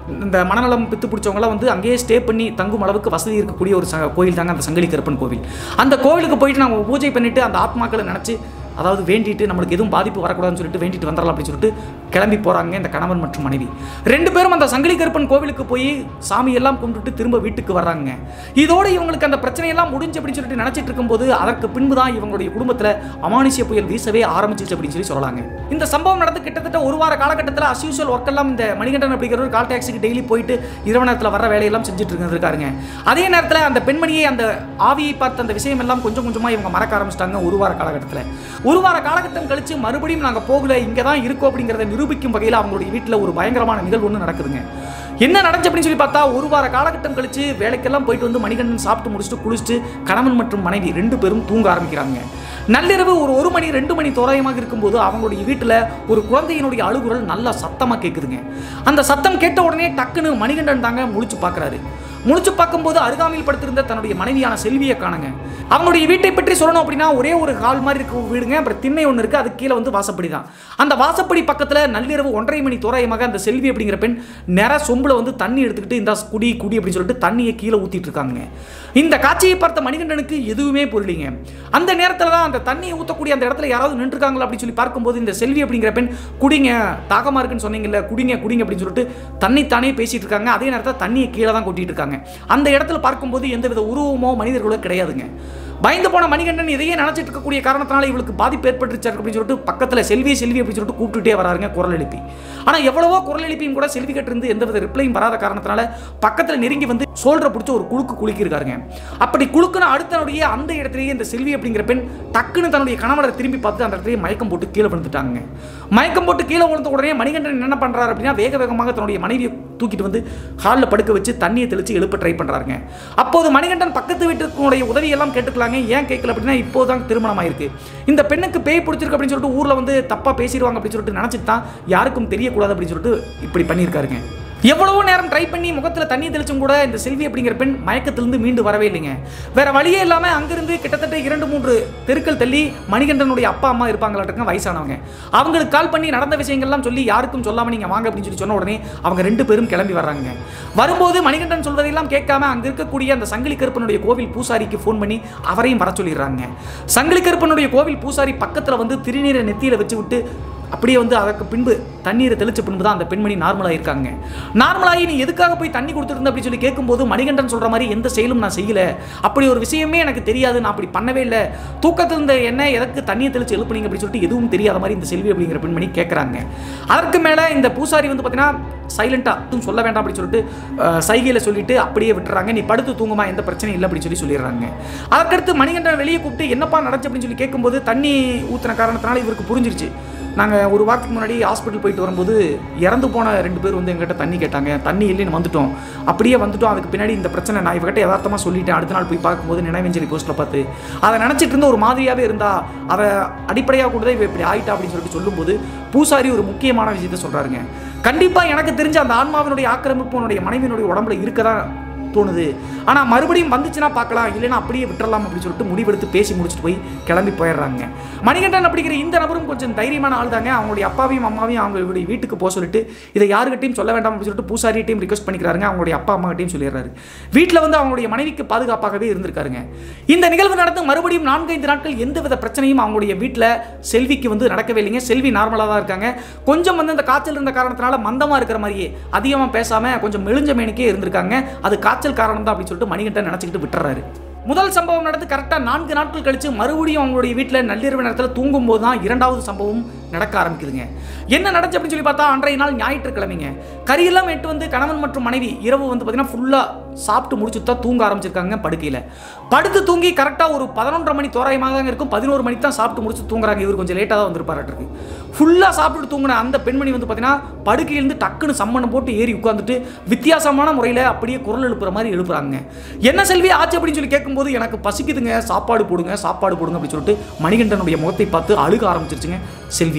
A: இந்த மனநலம் பித்து பிடிச்சவங்களாம் வந்து அங்கேயே ஸ்டே பண்ணி தங்கும் அளவுக்கு வசதி இருக்கக்கூடிய ஒரு ச கோயில் தாங்க அந்த சங்கிலி கருப்பன் கோவில் அந்த கோவிலுக்கு போயிட்டு நம்ம பூஜை பண்ணிட்டு அந்த ஆத்மாக்களை நினச்சி அதாவது வேண்டிட்டு நம்மளுக்கு எதுவும் பாதிப்பு வரக்கூடாதுன்னு சொல்லிட்டு வேண்டிட்டு வந்துடலாம் அப்படின்னு சொல்லிட்டு கிளம்பி போகிறாங்க இந்த கணவன் மற்றும் மனைவி ரெண்டு பேரும் அந்த சங்கிலி கருப்பன் கோவிலுக்கு போய் சாமி எல்லாம் கும்பிட்டுட்டு திரும்ப வீட்டுக்கு வர்றாங்க இதோட இவங்களுக்கு அந்த பிரச்சனையெல்லாம் முடிஞ்சு அப்படின்னு சொல்லிட்டு நினச்சிட்டு இருக்கும்போது அதற்கு பின்பு தான் இவங்களுடைய குடும்பத்தில் அமானுஷ்ய புயல் வீசவே ஆரம்பிச்சிச்சு அப்படின்னு சொல்லி சொல்லலாங்க இந்த சம்பவம் நடந்து கிட்டத்தட்ட ஒரு வார காலகட்டத்தில் அஸ்யூஷுவல் ஒர்க் எல்லாம் இந்த மணிகண்டன் அப்படிங்கிற ஒரு கால் டாக்ஸிக்கு டெய்லி போயிட்டு இரவு நேரத்தில் வர வேலையெல்லாம் செஞ்சுட்டு இருந்திருக்காருங்க அதே நேரத்தில் அந்த பெண்மணியை அந்த ஆவியை பார்த்த அந்த விஷயம் எல்லாம் கொஞ்சம் கொஞ்சமாக இவங்க மறக்க ஆரம்பிச்சிட்டாங்க ஒரு வார காலகட்டத்தில் ஒரு வார காலகட்டம் கழிச்சு மறுபடியும் நாங்கள் போகல இங்கே தான் இருக்கோம் அப்படிங்கிறத நிரூபிக்கும் வகையில் அவங்களுடைய வீட்டில் ஒரு பயங்கரமான நிகழ்வு ஒன்று நடக்குதுங்க என்ன நடந்துச்சு அப்படின்னு சொல்லி பார்த்தா ஒரு வார காலகட்டம் கழிச்சு வேலைக்கெல்லாம் போயிட்டு வந்து மணிகண்டன் சாப்பிட்டு முடிச்சுட்டு குளிச்சுட்டு கணவன் மற்றும் மனைவி ரெண்டு பேரும் தூங்க ஆரம்பிக்கிறாங்க நள்ளிரவு ஒரு ஒரு மணி ரெண்டு மணி தோராயமாக இருக்கும்போது அவங்களுடைய வீட்டில் ஒரு குழந்தையினுடைய அழுகுரல் நல்லா சத்தமாக கேட்குதுங்க அந்த சத்தம் கேட்ட உடனே டக்குன்னு மணிகண்டன் தாங்க முழிச்சு பார்க்குறாரு முழிச்சு பார்க்கும்போது அருகாமையில் படுத்திருந்த தன்னுடைய மனைவியான செல்வியை காணுங்க அவங்களுடைய வீட்டை பற்றி சொல்லணும் அப்படின்னா ஒரே ஒரு ஹால் மாதிரி இருக்க வீடுங்க அப்புறம் திண்ணை ஒன்று இருக்குது அது கீழே வந்து வாசப்படி தான் அந்த வாசப்படி பக்கத்தில் நள்ளிரவு ஒன்றரை மணி தோராயமாக அந்த செல்வி அப்படிங்கிற பெண் நிற சொம்புல வந்து தண்ணி எடுத்துக்கிட்டு இந்த குடி குடி அப்படின்னு சொல்லிட்டு தண்ணியை கீழே ஊற்றிட்டு இருக்காங்க இந்த காட்சியை பார்த்த மணிகண்டனுக்கு எதுவுமே புரியலிங்க அந்த நேரத்தில் தான் அந்த தண்ணியை ஊற்றக்கூடிய அந்த இடத்துல யாராவது நின்றுருக்காங்களா அப்படின்னு சொல்லி பார்க்கும்போது இந்த செல்வி அப்படிங்கிற பெண் குடிங்க தாகமாக இருக்குன்னு சொன்னீங்கல்ல குடிங்க குடிங்க அப்படின்னு சொல்லிட்டு தண்ணி தானே பேசிட்டு இருக்காங்க அதே நேரத்தில் தண்ணியை கீழே தான் கொட்டிட்டு இருக்காங்க அந்த இடத்துல பார்க்கும்போது எந்தவித உருவமோ மனிதர்களோ கிடையாதுங்க பயந்து போன மணிகண்டன் இதையே நினைச்சிட்டு இருக்கக்கூடிய காரணத்தினால இவளுக்கு பாதிப்பு ஏற்பட்டுச்சு அப்படின்னு சொல்லிட்டு பக்கத்தில் செல்வி செல்வி அப்படின்னு சொல்லிட்டு கூப்பிட்டுட்டே வராருங்க குரல் எழுப்பி ஆனால் எவ்வளவோ குரல் எழுப்பியும் கூட செல்வி கிட்ட இருந்து எந்தவித ரிப்ளையும் வராத காரணத்தினால பக்கத்தில் நெருங்கி வந்து சோல்டரை பிடிச்சி ஒரு குழுக்கு குலுக்கியிருக்காருங்க அப்படி குலுக்குன அடுத்தனுடைய அந்த இடத்துலயே இந்த செல்வி அப்படிங்கிற பெண் டக்குன்னு தன்னுடைய கணவரை திரும்பி பார்த்து அந்த இடத்துலயே மயக்கம் போட்டு கீழே விழுந்துட்டாங்க மயக்கம் போட்டு கீழே விழுந்த உடனே மணிகண்டன் என்ன பண்றாரு அப்படின்னா வேக வேகமாக தன்னுடைய மனைவியை தூக்கிட்டு வந்து ஹாலில் படுக்க வச்சு தண்ணியை தெளிச்சு எழுப்ப ட்ரை பண்றாருங்க அப்போது மணிகண்டன் பக்கத்து வீட்டுக்குடைய உதவியெல்லாம் கேட்டுக்கலாங்க ஏன் கேட்கல அப்படின்னா இப்போதான் திருமணம் ஆயிருக்கு இந்த பெண்ணுக்கு பேய் பிடிச்சிருக்கு அப்படின்னு சொல்லிட்டு ஊர்ல வந்து தப்பா பேசிடுவாங்க அப்படின்னு சொல்லிட்டு நினைச்சிட்டு தான் யாருக்கும் தெரியக்கூடாது அப்படின்னு சொல்லிட்டு இப்படி பண்ணியிருக்காருங்க எவ்வளவோ நேரம் ட்ரை பண்ணி முகத்தில் தண்ணி தெளிச்சும் கூட இந்த செல்வி அப்படிங்கிற பெண் மயக்கத்திலிருந்து மீண்டு வரவே இல்லைங்க வேற வழியே இல்லாமல் அங்கிருந்து கிட்டத்தட்ட இரண்டு மூன்று தெருக்கள் தள்ளி மணிகண்டனுடைய அப்பா அம்மா இருப்பாங்களாட்டுங்க வயசானவங்க அவங்களுக்கு கால் பண்ணி நடந்த விஷயங்கள்லாம் சொல்லி யாருக்கும் சொல்லாமல் நீங்கள் வாங்க அப்படின்னு சொல்லி சொன்ன உடனே அவங்க ரெண்டு பேரும் கிளம்பி வர்றாங்க வரும்போது மணிகண்டன் சொல்வதையெல்லாம் கேட்காம அங்கே இருக்கக்கூடிய அந்த சங்கிலி கருப்பனுடைய கோவில் பூசாரிக்கு ஃபோன் பண்ணி அவரையும் வர சொல்லிடுறாங்க சங்கிலி கருப்பனுடைய கோவில் பூசாரி பக்கத்தில் வந்து திருநீரை நெத்தியில் வச்சு விட்டு அப்படியே வந்து அதற்கு பின்பு தண்ணீரை தெளிச்ச பின்பு தான் அந்த பெண்மணி நார்மலாக இருக்காங்க நார்மலாகி நீ எதுக்காக போய் தண்ணி கொடுத்துருந்த அப்படின்னு சொல்லி கேட்கும்போது மணிகண்டன் சொல்கிற மாதிரி எந்த செயலும் நான் செய்யல அப்படி ஒரு விஷயமே எனக்கு தெரியாது நான் அப்படி பண்ணவே இல்லை தூக்கத்தில் இருந்த என்ன எதற்கு தண்ணியை தெளிச்சு எழுப்புனீங்க அப்படின்னு சொல்லிட்டு எதுவும் தெரியாத மாதிரி இந்த செல்வி அப்படிங்கிற பெண்மணி கேட்குறாங்க அதற்கு மேலே இந்த பூசாரி வந்து பார்த்தீங்கன்னா சைலண்டாக எதுவும் சொல்ல வேண்டாம் அப்படின்னு சொல்லிட்டு அஹ், சைகையில் சொல்லிட்டு அப்படியே விட்டுறாங்க நீ படுத்து தூங்குமா எந்த பிரச்சனையும் இல்லை அப்படின்னு சொல்லி சொல்லிடுறாங்க அதற்கடுத்து மணிகண்டன் வெளியே கூப்பிட்டு என்னப்பா நடந்துச்சு அப்படின்னு சொல்லி கேட்கும்போது தண்ணி ஊற்றின காரணத்தினால இவருக்கு புரிஞ்சிருச்சு நாங்கள் ஒரு வாரத்துக்கு முன்னாடி ஹாஸ்பிட்டல் போயிட்டு வரும்போது இறந்து போன ரெண்டு பேர் வந்து எங்கிட்ட தண்ணி கேட்டாங்க தண்ணி இல்லைன்னு வந்துட்டோம் அப்படியே வந்துட்டோம் அதுக்கு பின்னாடி இந்த பிரச்சனை நான் இவகிட்ட யதார்த்தமாக சொல்லிட்டேன் அடுத்த நாள் போய் பார்க்கும்போது நினைவஞ்சலி போஸ்ட்டில் பார்த்து அதை நினச்சிட்டு இருந்த ஒரு மாதிரியாகவே இருந்தா அதை அடிப்படையாக கொண்டு தான் இவ இப்படி ஆயிட்டா அப்படின்னு சொல்லிட்டு சொல்லும்போது பூசாரி ஒரு முக்கியமான விஷயத்த சொல்கிறாருங்க கண்டிப்பாக எனக்கு தெரிஞ்ச அந்த ஆன்மாவினுடைய ஆக்கிரமிப்பு உன்னுடைய மனைவியினுடைய உடம்புல இருக்க தான் தோணுது ஆனால் மறுபடியும் வந்துச்சுன்னா பார்க்கலாம் இல்லைன்னா அப்படியே விட்டுறலாம் அப்படின்னு சொல்லிட்டு முடிவெடுத்து பேசி முடிச்சுட்டு போய் கிளம்பி போயிடுறாங்க மணிகண்டன் அப்படிங்கிற இந்த நபரும் கொஞ்சம் தைரியமான ஆள் தாங்க அவங்களுடைய அப்பாவையும் அம்மாவையும் அவங்களுடைய வீட்டுக்கு போக சொல்லிட்டு இதை யாருக்கிட்டையும் சொல்ல வேண்டாம் அப்படின்னு சொல்லிட்டு பூசாரிட்டையும் ரிக்வஸ்ட் பண்ணிக்கிறாருங்க அவங்களுடைய அப்பா அம்மாகிட்டையும் சொல்லிடுறாரு வீட்டில் வந்து அவங்களுடைய மனைவிக்கு பாதுகாப்பாகவே இருந்திருக்காருங்க இந்த நிகழ்வு நடந்து மறுபடியும் நான்கைந்து நாட்கள் எந்தவித பிரச்சனையும் அவங்களுடைய வீட்டில் செல்விக்கு வந்து நடக்கவே இல்லைங்க செல்வி நார்மலாக தான் இருக்காங்க கொஞ்சம் வந்து அந்த காய்ச்சல் இருந்த காரணத்தினால மந்தமாக இருக்கிற மாதிரியே அதிகமாக பேசாமல் கொஞ்சம் மெலிஞ்ச மேனிக்கே இருந்திருக்காங்க அது காய்ச்சல் காரணம் தான் அப்படின்னு சொல்லிட்டு மணிகண்டன் நினச்சிக்கிட்டு விட்டுறாரு முதல் சம்பவம் நடந்து கரெக்டாக நான்கு நாட்கள் கழிச்சு மறுபடியும் அவங்களுடைய வீட்டில் நள்ளிரவு நேரத்தில் தூங்கும்போது தான் இரண்டாவது சம்பவம் நடக்க ஆரம்பிக்குதுங்க என்ன நடந்துச்சு அப்படின்னு சொல்லி பார்த்தா அன்றைய நாள் ஞாயிற்றுக்கிழமைங்க கறியெல்லாம் எட்டு வந்து கணவன் மற்றும் மனைவி இரவு வந்து பார்த்தீங்கன்னா ஃபுல்லாக சாப்பிட்டு முடிச்சுட்டு தான் தூங்க ஆரம்பிச்சிருக்காங்க படுக்கையில் படுத்து தூங்கி கரெக்டாக ஒரு பதினொன்றரை மணி தோராயமாக தாங்க இருக்கும் பதினோரு மணிக்கு தான் சாப்பிட்டு முடிச்சு தூங்குறாங்க இவர் கொஞ்சம் லேட்டாக தான் வந்திருப்பாராட்டிருக்கு ஃபுல்லாக சாப்பிட்டு தூங்கின அந்த பெண்மணி வந்து பார்த்தீங்கன்னா படுக்கையிலேருந்து டக்குன்னு சம்மணம் போட்டு ஏறி உட்காந்துட்டு வித்தியாசமான முறையில் அப்படியே குரல் எழுப்புற மாதிரி எழுப்புறாங்க என்ன செல்வி ஆச்சு அப்படின்னு சொல்லி கேட்கும்போது எனக்கு பசிக்குதுங்க சாப்பாடு போடுங்க சாப்பாடு போடுங்க அப்படின்னு சொல்லிட்டு மணிகண்டனுடைய முகத்தை பார்த்து அழுக ஆரம்பிச்சிருச்சுங்க செல்வி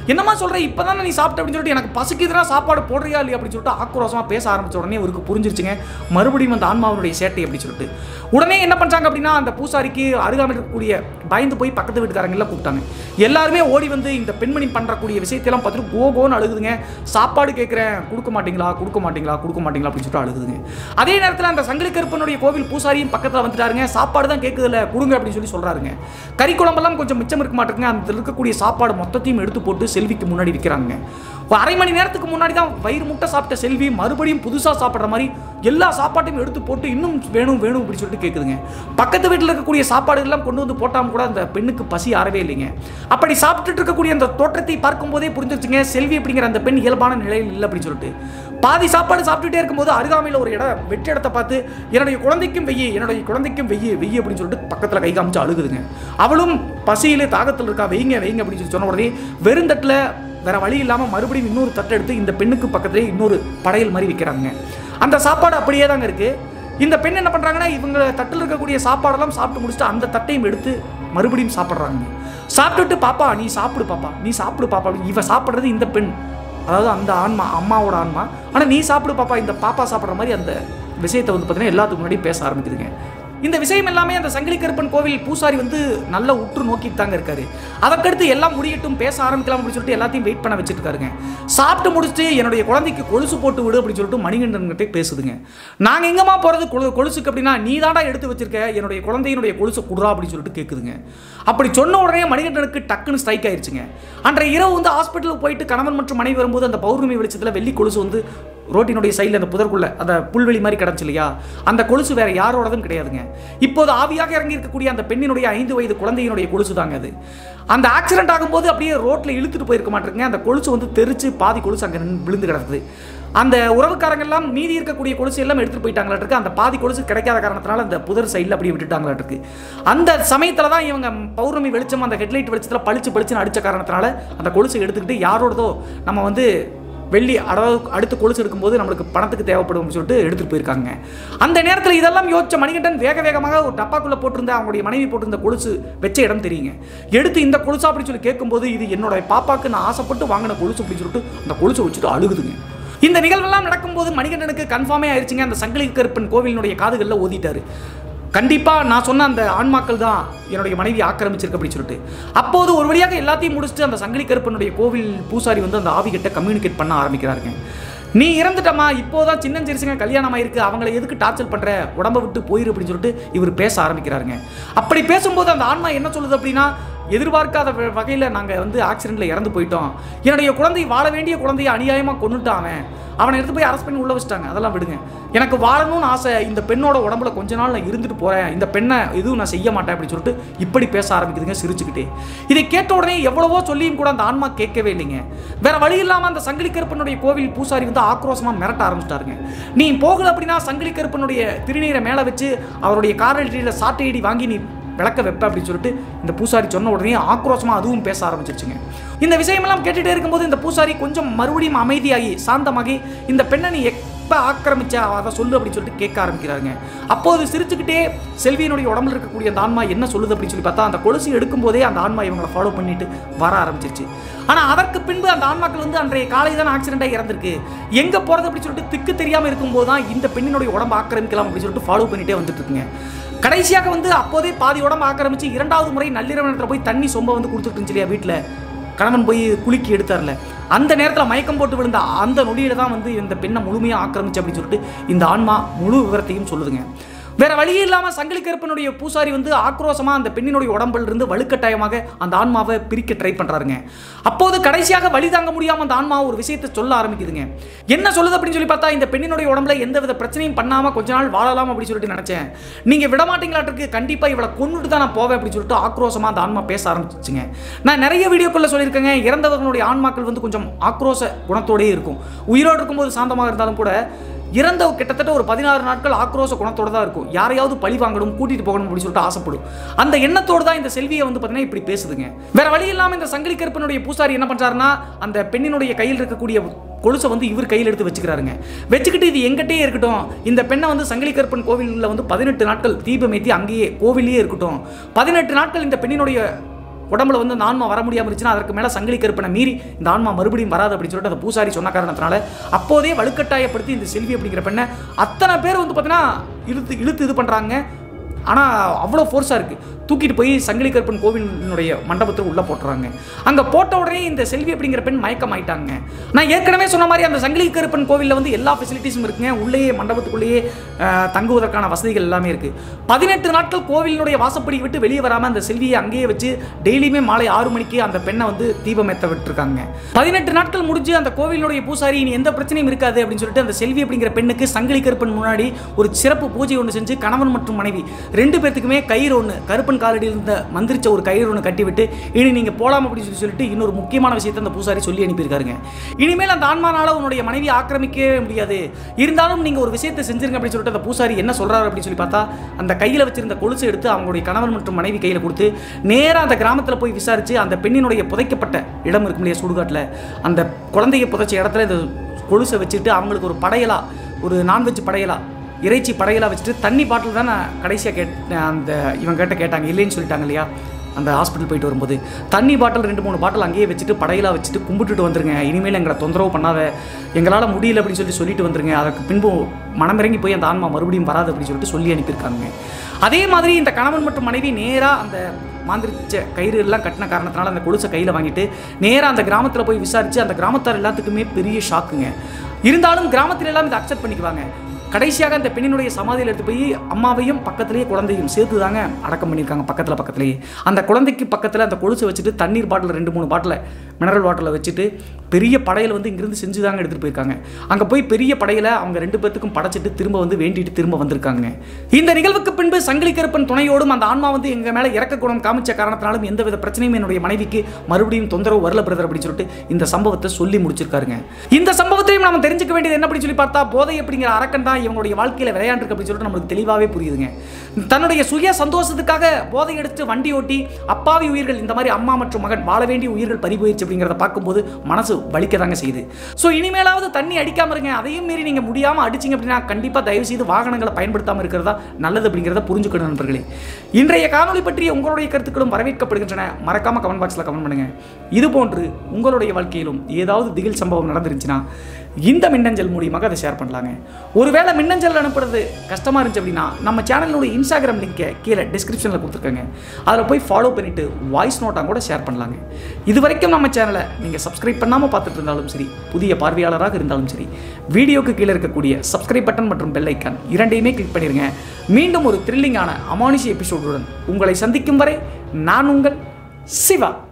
A: என்னம்மா சொல்ற இப்பதான் நீ சாப்பிட்ட அப்படின்னு சொல்லிட்டு எனக்கு பசிக்குதுனா சாப்பாடு போடுறியா இல்லையா அப்படின்னு சொல்லிட்டு ஆக்ரோஷமா பேச ஆரம்பிச்ச உடனே அவருக்கு புரிஞ்சிருச்சுங்க மறுபடியும் அந்த ஆன்மாவனுடைய சேட்டை அப்படின்னு சொல்லிட்டு உடனே என்ன பண்றாங்க அப்படின்னா அந்த பூசாரிக்கு அருகாமையில் இருக்கக்கூடிய பயந்து போய் பக்கத்து வீட்டுக்காரங்க எல்லாம் கூப்பிட்டாங்க எல்லாருமே ஓடி வந்து இந்த பெண்மணி பண்றக்கூடிய விஷயத்தையெல்லாம் பார்த்துட்டு கோ கோன்னு அழுகுதுங்க சாப்பாடு கேட்குறேன் கொடுக்க மாட்டீங்களா கொடுக்க மாட்டீங்களா கொடுக்க மாட்டீங்களா அப்படின்னு சொல்லிட்டு அழுகுதுங்க அதே நேரத்தில் அந்த சங்கிலி கருப்பனுடைய கோவில் பூசாரியும் பக்கத்தில் வந்துட்டாருங்க சாப்பாடு தான் கேட்குதுல்ல கொடுங்க அப்படின்னு சொல்லி சொல்றாருங்க கறி குழம்பெல்லாம் கொஞ்சம் மிச்சம் இருக்க மாட்டேங்குங்க அந்த இருக்கக்கூடிய சாப்பாடு மொத்தத்தையும் எடுத்து போட்டு செல்விக்கு முன்னாடி விற்கிறாங்க ஒரு அரை மணி நேரத்துக்கு முன்னாடி தான் வயிறு முட்டை சாப்பிட்ட செல்வி மறுபடியும் புதுசாக சாப்பிட்ற மாதிரி எல்லா சாப்பாட்டையும் எடுத்து போட்டு இன்னும் வேணும் வேணும் அப்படின்னு சொல்லிட்டு கேட்குதுங்க பக்கத்து வீட்டில் இருக்கக்கூடிய சாப்பாடு எல்லாம் கொண்டு வந்து போட்டாமல் கூட அந்த பெண்ணுக்கு பசி ஆறவே இல்லைங்க அப்படி சாப்பிட்டுட்டு இருக்கக்கூடிய அந்த தோற்றத்தை பார்க்கும்போதே புரிஞ்சிருச்சுங்க செல்வி அப்படிங்கிற அந்த பெண் இயல்பான நிலையில் இல்லை அப்படின்னு சொல்லிட்டு பாதி சாப்பாடு சாப்பிட்டுட்டே இருக்கும்போது அருகாமையில் ஒரு இடம் வெற்றி இடத்தை பார்த்து என்னுடைய குழந்தைக்கும் வெய்யி என்னுடைய குழந்தைக்கும் வெய்யி வெய்யி அப்படின்னு சொல்லிட்டு பக்கத்தில் கை காமிச்சு அழுகுதுங்க அவளும் பசியிலே தாகத்தில் இருக்கா வெய்ங்க வெய்ங்க அப்படின்னு சொல்லி சொன்ன உடனே வெறுந்தட்டில் வேற வழி இல்லாமல் மறுபடியும் இன்னொரு தட்டை எடுத்து இந்த பெண்ணுக்கு பக்கத்துலேயே இன்னொரு படையல் மாதிரி விற்கிறாங்க அந்த சாப்பாடு அப்படியே தாங்க இருக்கு இந்த பெண் என்ன பண்ணுறாங்கன்னா இவங்க தட்டில் இருக்கக்கூடிய சாப்பாடெல்லாம் சாப்பிட்டு முடிச்சுட்டு அந்த தட்டையும் எடுத்து மறுபடியும் சாப்பிட்றாங்க சாப்பிட்டுட்டு பாப்பா நீ சாப்பிடு பாப்பா நீ சாப்பிடு பாப்பா அப்படின்னு இவ சாப்பிட்றது இந்த பெண் அதாவது அந்த ஆன்மா அம்மாவோட ஆன்மா ஆனால் நீ சாப்பிடு பாப்பா இந்த பாப்பா சாப்பிட்ற மாதிரி அந்த விஷயத்தை வந்து பார்த்தீங்கன்னா எல்லாத்துக்கு முன்னாடி பேச ஆரம்பிக்குதுங்க இந்த விஷயம் எல்லாமே அந்த சங்கிலி கருப்பன் கோவில் பூசாரி வந்து நல்லா உற்று நோக்கிட்டு தாங்க இருக்காரு அதற்கடுத்து எல்லாம் முடியட்டும் பேச ஆரம்பிக்கலாம் அப்படின்னு சொல்லிட்டு எல்லாத்தையும் வெயிட் பண்ண வச்சுட்டு இருக்காருங்க சாப்பிட்டு முடிச்சுட்டு என்னுடைய குழந்தைக்கு கொலுசு போட்டு விடு அப்படின்னு சொல்லிட்டு மணிகண்டன் கிட்டே பேசுதுங்க நாங்கள் எங்கம்மா போகிறது கொலு கொலுசுக்கு அப்படின்னா நீ தாண்டா எடுத்து வச்சிருக்க என்னுடைய குழந்தையினுடைய கொலுசு குடுறா அப்படின்னு சொல்லிட்டு கேட்குதுங்க அப்படி சொன்ன உடனே மணிகண்டனுக்கு டக்குன்னு ஸ்ட்ரைக் ஆயிடுச்சுங்க அன்றைய இரவு வந்து ஹாஸ்பிட்டலுக்கு போயிட்டு கணவன் மற்றும் மனைவி வரும்போது அந்த பௌர்ணமி வெளிச்சத்தில் வெள்ளி கொலுசு வந்து ரோட்டினுடைய சைடில் அந்த புதற்குள்ள அந்த புல்வெளி மாதிரி கிடச்சு இல்லையா அந்த கொலுசு வேற யாரோடதும் கிடையாதுங்க இப்போது ஆவியாக இறங்கி இருக்கக்கூடிய அந்த பெண்ணினுடைய ஐந்து வயது குழந்தையினுடைய கொலுசு தாங்க அது அந்த ஆக்சிடென்ட் ஆகும்போது அப்படியே ரோட்டில் இழுத்துட்டு போயிருக்க மாட்டேங்க அந்த கொலுசு வந்து தெரிச்சு பாதி கொலுசு அங்கே நின்னு விழுந்து கிடக்குது அந்த உறவுக்காரங்க எல்லாம் மீதி இருக்கக்கூடிய கொலுசு எல்லாம் எடுத்துட்டு போயிட்டாங்களாட்டிருக்கு அந்த பாதி கொலுசு கிடைக்காத காரணத்தினால அந்த புதர் சைடில் அப்படியே விட்டுட்டாங்களாட்டிருக்கு அந்த சமயத்தில் தான் இவங்க பௌர்ணமி வெளிச்சம் அந்த ஹெட்லைட் வெளிச்சத்தில் பளிச்சு பளிச்சுன்னு அடிச்ச காரணத்தினால அந்த கொலுசு எடுத்துக்கிட்டு யாரோடதோ நம்ம வந்து வெள்ளி அதாவது அடுத்து கொலுசு எடுக்கும்போது நம்மளுக்கு பணத்துக்கு தேவைப்படும் சொல்லிட்டு எடுத்துகிட்டு போயிருக்காங்க அந்த நேரத்தில் இதெல்லாம் யோசிச்ச மணிகண்டன் வேக வேகமாக ஒரு டப்பாக்குள்ளே போட்டிருந்த அவங்களுடைய மனைவி போட்டிருந்த கொலுசு வச்ச இடம் தெரியுங்க எடுத்து இந்த கொலுசா அப்படின்னு சொல்லி கேட்கும்போது இது என்னோட பாப்பாக்கு நான் ஆசைப்பட்டு வாங்கின கொலுசு அப்படின்னு சொல்லிட்டு அந்த கொலுசை வச்சுட்டு அழுகுதுங்க இந்த நிகழ்வெல்லாம் நடக்கும்போது மணிகண்டனுக்கு கன்ஃபார்மே ஆயிடுச்சுங்க அந்த சங்கிலி கருப்பன் கோவிலினுடைய காதுகளில் ஓதிட்டாரு கண்டிப்பாக நான் சொன்ன அந்த ஆன்மாக்கள் தான் என்னுடைய மனைவி ஆக்கிரமிச்சிருக்கு அப்படின்னு சொல்லிட்டு அப்போது ஒரு வழியாக எல்லாத்தையும் முடிச்சுட்டு அந்த சங்கிலி கருப்பனுடைய கோவில் பூசாரி வந்து அந்த ஆவிகிட்ட கம்யூனிகேட் பண்ண ஆரம்பிக்கிறாருங்க நீ இறந்துட்டமா இப்போதான் சின்னஞ்சிரிசுங்க கல்யாணம் ஆயிருக்கு அவங்கள எதுக்கு டார்ச்சர் பண்ற உடம்ப விட்டு போயிரு அப்படின்னு சொல்லிட்டு இவர் பேச ஆரம்பிக்கிறாருங்க அப்படி பேசும்போது அந்த ஆன்மா என்ன சொல்லுது அப்படின்னா எதிர்பார்க்காத வ- வகையில் நாங்கள் வந்து ஆக்சிடென்ட்டில் இறந்து போயிட்டோம் என்னுடைய குழந்தை வாழ வேண்டிய குழந்தையை அநியாயமாக கொண்டுட்டான் அவன் அவனை எடுத்து போய் அரெஸ்ட் பண்ணி உள்ள வச்சிட்டாங்க அதெல்லாம் விடுங்க எனக்கு வாழணும்னு ஆசை இந்த பெண்ணோட உடம்புல கொஞ்ச நாள் நான் இருந்துட்டு போகிறேன் இந்த பெண்ணை எதுவும் நான் செய்ய மாட்டேன் அப்படின்னு சொல்லிட்டு இப்படி பேச ஆரம்பிக்குதுங்க சிரிச்சுக்கிட்டே இதை கேட்ட உடனே எவ்வளவோ சொல்லியும் கூட அந்த ஆன்மா கேட்கவே இல்லைங்க வேற வழி இல்லாமல் அந்த சங்கிலி கருப்பனுடைய கோவில் பூசாரி வந்து ஆக்ரோஷமாக மிரட்ட ஆரம்பிச்சிட்டாருங்க நீ போகல அப்படின்னா சங்கிலி கருப்பனுடைய திருநீரை மேலே வச்சு அவருடைய காரடியில் சாட்டையடி வாங்கி நீ விளக்க வைப்ப அப்படின்னு சொல்லிட்டு இந்த பூசாரி சொன்ன உடனே ஆக்ரோஷமாக அதுவும் பேச ஆரம்பிச்சிருச்சுங்க இந்த விஷயமெல்லாம் கேட்டுட்டே இருக்கும்போது இந்த பூசாரி கொஞ்சம் மறுபடியும் அமைதியாகி சாந்தமாகி இந்த பெண்ணை நீ எப்போ ஆக்கிரமிச்ச அதை சொல்லு அப்படின்னு சொல்லிட்டு கேட்க ஆரம்பிக்கிறாங்க அப்போது சிரிச்சுக்கிட்டே செல்வியினுடைய உடம்புல இருக்கக்கூடிய அந்த ஆன்மா என்ன சொல்லுது அப்படின்னு சொல்லி பார்த்தா அந்த கொலுசு எடுக்கும்போதே அந்த ஆன்மா இவங்களை ஃபாலோ பண்ணிட்டு வர ஆரம்பிச்சிருச்சு ஆனால் அதற்கு பின்பு அந்த ஆன்மாக்கள் வந்து அன்றைய காலை தான் ஆக்சிடென்ட்டாக இறந்திருக்கு எங்கே போகிறது அப்படின்னு சொல்லிட்டு திக்கு தெரியாமல் இருக்கும்போது தான் இந்த பெண்ணினுடைய உடம்பு ஆக்கிரமிக்கலாம் அப்படின்னு சொல்லிட்டு ஃபாலோ பண்ணிட்டே வந்துட்டு இருக்குங்க கடைசியாக வந்து அப்போதே பாதி உடம்பு ஆக்கிரமிச்சு இரண்டாவது முறை நள்ளிரவு நேரத்தில் போய் தண்ணி சொம்ப வந்து கொடுத்துட்டு இருந்துச்சு இல்லையா வீட்டில் கணவன் போய் குலுக்கி எடுத்தார்ல அந்த நேரத்தில் மயக்கம் போட்டு விழுந்த அந்த நொடியில தான் வந்து இந்த பெண்ணை முழுமையாக ஆக்கிரமிச்சு அப்படின்னு சொல்லிட்டு இந்த ஆன்மா முழு விவரத்தையும் சொல்லுதுங்க வேற வழியே இல்லாமல் சங்கிலி கருப்பனுடைய பூசாரி வந்து ஆக்ரோஷமா அந்த பெண்ணினுடைய உடம்பில் இருந்து வலுக்கட்டாயமாக அந்த ஆன்மாவை பிரிக்க ட்ரை பண்றாருங்க அப்போது கடைசியாக வழி தாங்க முடியாம அந்த ஆன்மா ஒரு விஷயத்தை சொல்ல ஆரம்பிக்குதுங்க என்ன சொல்லுது அப்படின்னு சொல்லி பார்த்தா இந்த பெண்ணினுடைய உடம்புல எந்தவித பிரச்சனையும் பண்ணாம கொஞ்ச நாள் வாழலாம் அப்படின்னு சொல்லிட்டு நினைச்சேன் நீங்க விட மாட்டீங்களாட்டிருக்கு கண்டிப்பா இவளை கொண்டுட்டு தான் நான் போவேன் அப்படின்னு சொல்லிட்டு ஆக்ரோஷமா அந்த ஆன்மா பேச ஆரம்பிச்சுங்க நான் நிறைய வீடியோக்குள்ள சொல்லியிருக்கேங்க இறந்தவர்களுடைய ஆன்மாக்கள் வந்து கொஞ்சம் ஆக்ரோஷ குணத்தோடயே இருக்கும் உயிரோடு இருக்கும்போது சாந்தமாக இருந்தாலும் கூட இறந்த கிட்டத்தட்ட ஒரு பதினாறு நாட்கள் ஆக்ரோஷ குணத்தோட தான் இருக்கும் யாரையாவது பழி வாங்கணும் கூட்டிட்டு போகணும் அப்படின்னு சொல்லிட்டு ஆசைப்படும் அந்த எண்ணத்தோடு தான் இந்த செல்வியை வந்து பார்த்தீங்கன்னா இப்படி பேசுதுங்க வேற வழி இல்லாமல் இந்த சங்கிலி கருப்பனுடைய பூசாரி என்ன பண்றாருன்னா அந்த பெண்ணினுடைய கையில் இருக்கக்கூடிய கொலுசை வந்து இவர் கையில் எடுத்து வச்சுக்கிறாருங்க வச்சுக்கிட்டு இது எங்கிட்டே இருக்கட்டும் இந்த பெண்ணை வந்து சங்கிலி கருப்பன் கோவிலில் வந்து பதினெட்டு நாட்கள் தீபம் ஏற்றி அங்கேயே கோவிலேயே இருக்கட்டும் பதினெட்டு நாட்கள் இந்த பெண்ணினுடைய உடம்புல வந்து இந்த ஆன்மா வர முடியாமல் இருந்துச்சுன்னா அதற்கு மேலே சங்கிலி கருப்பனை மீறி இந்த ஆன்மா மறுபடியும் வராது அப்படின்னு சொல்லிட்டு அந்த பூசாரி சொன்ன காரணத்தினால அப்போதே வலுக்கட்டாயப்படுத்தி இந்த செல்வி அப்படிங்கிற பெண்ணை அத்தனை பேர் வந்து பார்த்தீங்கன்னா இழுத்து இழுத்து இது பண்ணுறாங்க ஆனால் அவ்வளோ ஃபோர்ஸாக இருக்குது தூக்கிட்டு போய் சங்கிலி கருப்பன் கோவிலினுடைய மண்டபத்தில் உள்ளே போட்டுறாங்க அங்கே போட்ட உடனே இந்த செல்வி அப்படிங்கிற பெண் மயக்கம் ஆயிட்டாங்க நான் ஏற்கனவே சொன்ன மாதிரி அந்த சங்கிலி கருப்பன் கோவிலில் வந்து எல்லா ஃபெசிலிட்டிஸும் இருக்குங்க உள்ளேயே மண்டபத்துக்குள்ளேயே அஹ், தங்குவதற்கான வசதிகள் எல்லாமே இருக்குது பதினெட்டு நாட்கள் கோவிலினுடைய வாசப்படி விட்டு வெளியே வராமல் அந்த செல்வியை அங்கேயே வச்சு டெய்லியுமே மாலை ஆறு மணிக்கு அந்த பெண்ணை வந்து தீபம் ஏற்ற விட்டுருக்காங்க பதினெட்டு நாட்கள் முடிஞ்சு அந்த கோவிலினுடைய பூசாரி இனி எந்த பிரச்சனையும் இருக்காது அப்படின்னு சொல்லிட்டு அந்த செல்வி அப்படிங்கிற பெண்ணுக்கு சங்கிலி கருப்பன் முன்னாடி ஒரு சிறப்பு பூஜை ஒன்று செஞ்சு கணவன் மற்றும் மனைவி ரெண்டு பேர்த்துக்குமே கயிறு ஒன்று கருப்பன் காலடியில் இருந்த மந்திரிச்ச ஒரு கயிறு ஒன்று கட்டிவிட்டு இனி நீங்கள் போகலாம் அப்படின்னு சொல்லி சொல்லிட்டு இன்னொரு முக்கியமான விஷயத்தை அந்த பூசாரி சொல்லி அனுப்பியிருக்காருங்க இனிமேல் அந்த ஆன்மானால உன்னுடைய மனைவியை ஆக்கிரமிக்கவே முடியாது இருந்தாலும் நீங்கள் ஒரு விஷயத்தை செஞ்சிருங்க அப்படின்னு சொல்லிட்டு அந்த பூசாரி என்ன சொல்கிறாரு அப்படின்னு சொல்லி பார்த்தா அந்த கையில் வச்சிருந்த கொலுசை எடுத்து அவங்களுடைய கணவன் மற்றும் மனைவி கையில் கொடுத்து நேராக அந்த கிராமத்தில் போய் விசாரித்து அந்த பெண்ணினுடைய புதைக்கப்பட்ட இடம் இருக்கும் இல்லையா சுடுகாட்டில் அந்த குழந்தைய புதைச்ச இடத்துல இந்த கொலுசை வச்சுட்டு அவங்களுக்கு ஒரு படையலா ஒரு நான்வெஜ் படையலா இறைச்சி படையலாக வச்சுட்டு தண்ணி பாட்டில் தான் நான் கடைசியாக கேட் அந்த இவன் கேட்ட கேட்டாங்க இல்லைன்னு சொல்லிட்டாங்க இல்லையா அந்த ஹாஸ்பிட்டல் போயிட்டு வரும்போது தண்ணி பாட்டில் ரெண்டு மூணு பாட்டில் அங்கேயே வச்சுட்டு படையலாக வச்சுட்டு கும்பிட்டுட்டு வந்துருங்க இனிமேல் எங்களை தொந்தரவு பண்ணாத எங்களால் முடியல அப்படின்னு சொல்லி சொல்லிட்டு வந்துருங்க அதற்கு பின்பு மனமிறங்கி போய் அந்த ஆன்மா மறுபடியும் வராது அப்படின்னு சொல்லிட்டு சொல்லி அனுப்பியிருக்காங்க அதே மாதிரி இந்த கணவன் மற்றும் மனைவி நேராக அந்த மாந்திரிச்ச கயிறு எல்லாம் கட்டின காரணத்தினால அந்த கொலுசை கையில் வாங்கிட்டு நேராக அந்த கிராமத்தில் போய் விசாரித்து அந்த கிராமத்தார் எல்லாத்துக்குமே பெரிய ஷாக்குங்க இருந்தாலும் கிராமத்துல எல்லாம் இதை அக்செப்ட் பண்ணிக்குவாங்க கடைசியாக அந்த பெண்ணினுடைய சமாதியில் எடுத்து போய் அம்மாவையும் பக்கத்துலேயே குழந்தையும் சேர்த்து தாங்க அடக்கம் பண்ணியிருக்காங்க பக்கத்தில் பக்கத்துலேயே அந்த குழந்தைக்கு பக்கத்தில் அந்த கொலுசை வச்சுட்டு தண்ணீர் பாட்டில் ரெண்டு மூணு பாட்டில் மினரல் வாட்டரில் வச்சுட்டு பெரிய படையல் வந்து இங்கிருந்து செஞ்சு தாங்க எடுத்துகிட்டு போயிருக்காங்க அங்கே போய் பெரிய படையலை அவங்க ரெண்டு பேர்த்துக்கும் படைச்சிட்டு திரும்ப வந்து வேண்டிட்டு திரும்ப வந்திருக்காங்க இந்த நிகழ்வுக்கு பின்பு சங்கிலி கருப்பன் துணையோடும் அந்த ஆன்மா வந்து எங்கள் மேலே இறக்க குணம் காமிச்ச காரணத்தினாலும் எந்தவித பிரச்சனையும் என்னுடைய மனைவிக்கு மறுபடியும் தொந்தரவு வரல பிரதர் அப்படின்னு சொல்லிட்டு இந்த சம்பவத்தை சொல்லி முடிச்சிருக்காருங்க இந்த சம்பவத்தையும் நம்ம தெரிஞ்சுக்க வேண்டியது என்ன அப்படின்னு சொல்லி பார்த்தா போதை அப்படிங்கிற அரக்கன் தான் இவங்களுடைய வாழ்க்கையில் விளையாண்டுருக்கு அப்படின்னு சொல்லிட்டு நம்மளுக்கு தெளிவாகவே புரியுதுங்க தன்னுடைய சுய சந்தோஷத்துக்காக போதை எடுத்து வண்டி ஓட்டி அப்பாவி உயிர்கள் இந்த மாதிரி அம்மா மற்றும் மகன் வாழ வேண்டிய உயிர்கள் பறி போயிடுச்சு அப்படிங்கிறத பார்க்கும்போது மனசு வலிக்க தாங்க செய்யுது ஸோ இனிமேலாவது தண்ணி அடிக்காம இருங்க அதையும் மீறி நீங்கள் முடியாமல் அடிச்சிங்க அப்படின்னா கண்டிப்பாக தயவு செய்து வாகனங்களை பயன்படுத்தாமல் இருக்கிறதா நல்லது அப்படிங்கிறத புரிஞ்சுக்கணும் நண்பர்களே இன்றைய காணொளி பற்றி உங்களுடைய கருத்துக்களும் வரவேற்கப்படுகின்றன மறக்காம கமெண்ட் பாக்ஸில் கமெண்ட் பண்ணுங்க இது போன்று உங்களுடைய வாழ்க்கையிலும் ஏதாவது திகில் சம்பவம் நடந்துருந்துச்சுன்னா இந்த மின்னஞ்சல் மூலியமாக அதை ஷேர் பண்ணலாங்க ஒருவேளை மின்னஞ்சல் அனுப்புறது கஷ்டமாக இருந்துச்சு அப்படின்னா நம்ம சேனலோட இன்ஸ்டாகிராம் லிங்கை கீழே டிஸ்கிரிப்ஷனில் கொடுத்துருக்கேங்க அதில் போய் ஃபாலோ பண்ணிவிட்டு வாய்ஸ் நோட்டாக கூட ஷேர் பண்ணலாங்க இது வரைக்கும் நம்ம சேனலை நீங்கள் சப்ஸ்கிரைப் பண்ணாமல் பார்த்துட்டு இருந்தாலும் சரி புதிய பார்வையாளராக இருந்தாலும் சரி வீடியோக்கு கீழே இருக்கக்கூடிய சப்ஸ்கிரைப் பட்டன் மற்றும் பெல் ஐக்கான் இரண்டையுமே கிளிக் பண்ணிடுங்க மீண்டும் ஒரு த்ரில்லிங்கான அமானுஷி எபிசோடுடன் உங்களை சந்திக்கும் வரை நான் உங்கள் சிவா